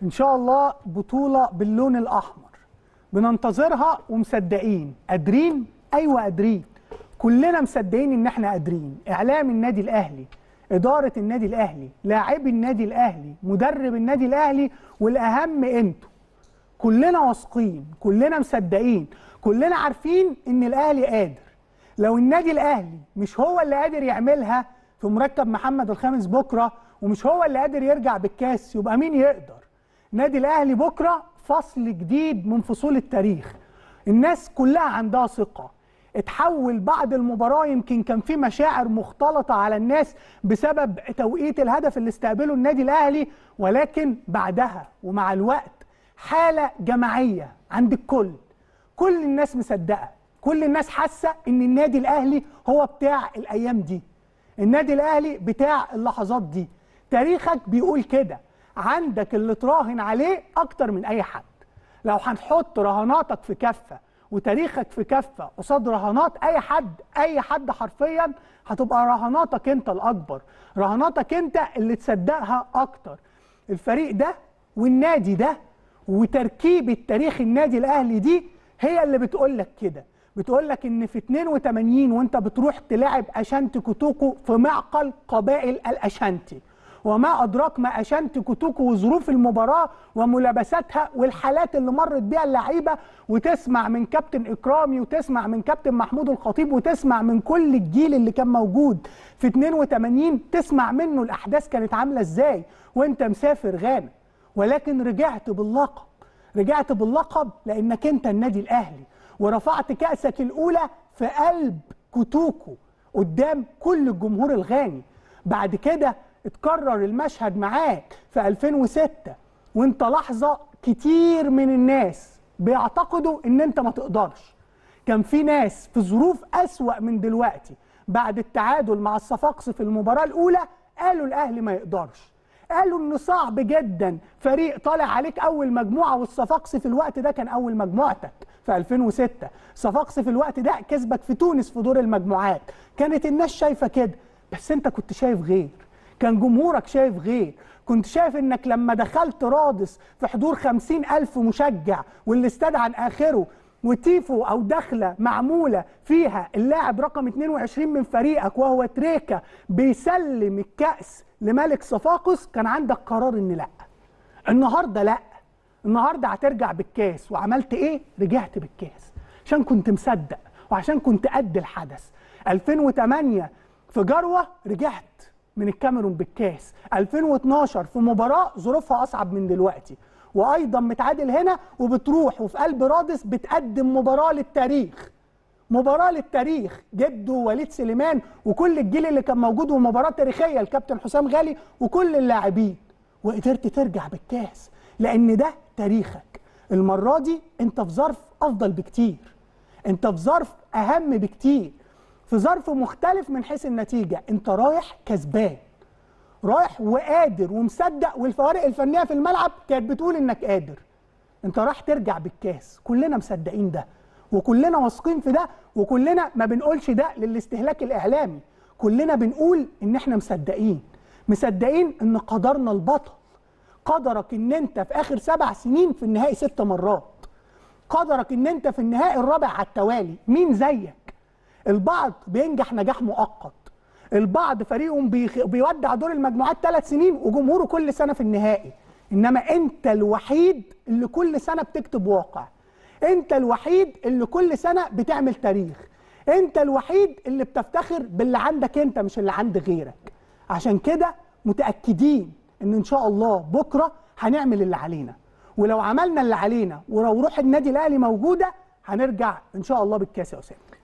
ان شاء الله بطوله باللون الاحمر بننتظرها ومصدقين قادرين ايوه قادرين كلنا مصدقين ان احنا قادرين اعلام النادي الاهلي اداره النادي الاهلي لاعبي النادي الاهلي مدرب النادي الاهلي والاهم انتوا كلنا واثقين كلنا مصدقين كلنا عارفين ان الاهلي قادر لو النادي الاهلي مش هو اللي قادر يعملها في مركب محمد الخامس بكره ومش هو اللي قادر يرجع بالكاس يبقى مين يقدر نادي الاهلي بكره فصل جديد من فصول التاريخ الناس كلها عندها ثقه اتحول بعد المباراه يمكن كان في مشاعر مختلطه على الناس بسبب توقيت الهدف اللي استقبله النادي الاهلي ولكن بعدها ومع الوقت حاله جماعيه عند الكل كل الناس مصدقه كل الناس حاسه ان النادي الاهلي هو بتاع الايام دي النادي الاهلي بتاع اللحظات دي تاريخك بيقول كده عندك اللي تراهن عليه اكتر من اي حد لو هنحط رهاناتك في كفه وتاريخك في كفه قصاد رهانات اي حد اي حد حرفيا هتبقى رهاناتك انت الاكبر رهاناتك انت اللي تصدقها اكتر الفريق ده والنادي ده وتركيبه تاريخ النادي الاهلي دي هي اللي بتقول لك كده بتقول لك ان في 82 وانت بتروح تلاعب اشانتي كوتوكو في معقل قبائل الاشانتي وما ادراك ما اشانتي كوتوكو وظروف المباراه وملابساتها والحالات اللي مرت بيها اللعيبه وتسمع من كابتن اكرامي وتسمع من كابتن محمود الخطيب وتسمع من كل الجيل اللي كان موجود في 82 تسمع منه الاحداث كانت عامله ازاي وانت مسافر غانا ولكن رجعت باللقب رجعت باللقب لانك انت النادي الاهلي ورفعت كاسك الاولى في قلب كوتوكو قدام كل الجمهور الغاني بعد كده اتكرر المشهد معاك في 2006 وانت لحظه كتير من الناس بيعتقدوا ان انت ما تقدرش كان في ناس في ظروف اسوا من دلوقتي بعد التعادل مع الصفاقسي في المباراه الاولى قالوا الاهلي ما يقدرش قالوا انه صعب جدا فريق طالع عليك اول مجموعه والصفاقسي في الوقت ده كان اول مجموعتك في 2006 صفاقسي في الوقت ده كسبك في تونس في دور المجموعات كانت الناس شايفه كده بس انت كنت شايف غير كان جمهورك شايف غير كنت شايف انك لما دخلت رادس في حضور خمسين ألف مشجع والاستاد عن آخره وتيفو أو دخلة معمولة فيها اللاعب رقم 22 من فريقك وهو تريكا بيسلم الكأس لملك صفاقس كان عندك قرار ان لا النهارده لا النهارده هترجع بالكاس وعملت ايه رجعت بالكاس عشان كنت مصدق وعشان كنت قد الحدث 2008 في جروه رجعت من الكاميرون بالكاس 2012 في مباراه ظروفها اصعب من دلوقتي وايضا متعادل هنا وبتروح وفي قلب رادس بتقدم مباراه للتاريخ مباراه للتاريخ جده وليد سليمان وكل الجيل اللي كان موجود ومباراه تاريخيه الكابتن حسام غالي وكل اللاعبين وقدرت ترجع بالكاس لان ده تاريخك المره دي انت في ظرف افضل بكتير انت في ظرف اهم بكتير في ظرف مختلف من حيث النتيجه انت رايح كسبان رايح وقادر ومصدق والفوارق الفنيه في الملعب كانت بتقول انك قادر انت رايح ترجع بالكاس كلنا مصدقين ده وكلنا واثقين في ده وكلنا ما بنقولش ده للاستهلاك الاعلامي كلنا بنقول ان احنا مصدقين مصدقين ان قدرنا البطل قدرك ان انت في اخر سبع سنين في النهائي ست مرات قدرك ان انت في النهائي الرابع على التوالي مين زيك البعض بينجح نجاح مؤقت البعض فريقهم بيخ... بيودع دور المجموعات ثلاث سنين وجمهوره كل سنه في النهائي انما انت الوحيد اللي كل سنه بتكتب واقع انت الوحيد اللي كل سنه بتعمل تاريخ انت الوحيد اللي بتفتخر باللي عندك انت مش اللي عند غيرك عشان كده متاكدين ان ان شاء الله بكره هنعمل اللي علينا ولو عملنا اللي علينا ولو روح النادي الاهلي موجوده هنرجع ان شاء الله بالكاس يا اسامه